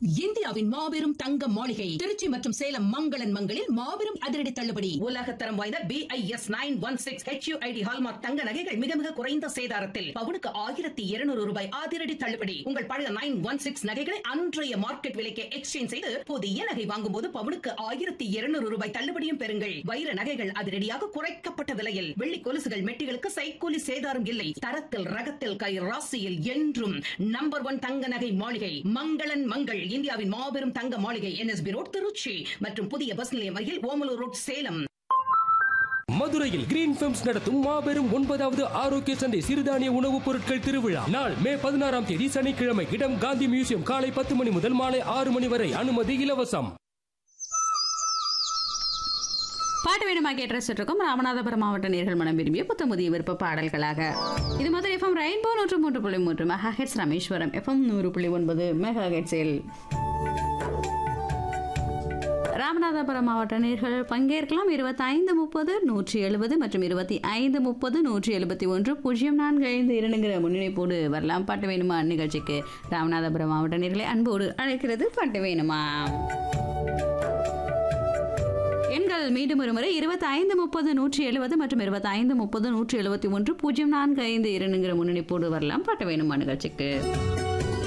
இந்தியாவின் மாபெரும் தங்க மாளிகை திருச்சி மற்றும் சேலம் மங்களன் மங்களில் மாபெரும் அதிரடி தள்ளுபடி உலகத்தரம் வாய்ந்த B I S nine one six HUID hallmark தங்க நகைகள் மிக மிக குறைந்த சேதாரத்தில் பவுனுக்கு ஆயிரத்தி இருநூறு ரூபாய் அதிரடி தள்ளுபடி உங்கள் பழைய நைன் ஒன் சிக்ஸ் நகைகளை அன்றைய மார்க்கெட் விலைக்கு எக்ஸ்சேஞ்ச் செய்து புதிய நகை வாங்கும் போது பவுனுக்கு ஆயிரத்தி இருநூறு ரூபாய் தள்ளுபடியும் பெறுங்கள் வைர நகைகள் அதிரடியாக குறைக்கப்பட்ட விலையில் வெள்ளி கொலுசுகள் மெட்டிகளுக்கு சைக்கூலி சேதாரம் இல்லை தரத்தில் ரகத்தில் கை ராசியில் என்றும் நம்பர் ஒன் தங்க நகை மாளிகை மங்களன் மங்கள் இந்தியாவின் மாபெரும் தங்க மாளிகை என்எஸ்பி ரோட் திருச்சி மற்றும் புதிய பஸ் நிலையம் அருகில் ஓமலூர் ரோட் சேலம் மதுரையில் கிரீன் ஃபிலிம்ஸ் நடத்தும் மாபெரும் ஒன்பதாவது ஆரோக்கிய சந்தை சிறுதானிய உணவுப் பொருட்கள் திருவிழா நாள் மே பதினாறாம் தேதி சனிக்கிழமை இடம் காந்தி மியூசியம் காலை பத்து மணி முதல் மாலை ஆறு மணி வரை அனுமதி இலவசம் பாட்டு வேணுமா கேட்டு ரசிச்சுட்டு இருக்கோம் ராமநாதபுரம் மாவட்ட நேர்கள் மனம் விரும்பிய புத்தமுதிய விருப்ப பாடல்களாக இது மதுரை எஃப்எம் ரெயின்போ நூற்று மூன்று புள்ளி மூன்று மெகா ஹெட்ஸ் ராமேஸ்வரம் எஃப்எம் நூறு புள்ளி ஒன்பது மெகா ஹெட்ஸில் ராமநாதபுரம் மாவட்ட நேர்கள் பங்கேற்கலாம் இருபத்தி ஐந்து முப்பது நூற்றி எழுபது மற்றும் இருபத்தி ஐந்து முப்பது நூற்றி எழுபத்தி ஒன்று பூஜ்ஜியம் நான்கு ஐந்து இரண்டுங்கிற முன்னிணைப்போடு வரலாம் பாட்டு வேணுமா நிகழ்ச்சிக்கு ராமநாதபுரம் மாவட்ட நேர்களை அன்போடு அழைக்கிறது பாட்டு வேணுமா எண்கள் மீண்டும் ஒரு முறை இருபத்தி ஐந்து முப்பது நூற்றி எழுபது மற்றும் இருபத்தி ஐந்து முப்பது நூற்றி எழுபத்தி ஒன்று பூஜ்ஜியம் நான்கு ஐந்து இரண்டுங்கிற முன்னணிப்போடு வரலாம் பாட்டு வேணுமா நிகழ்ச்சிக்கு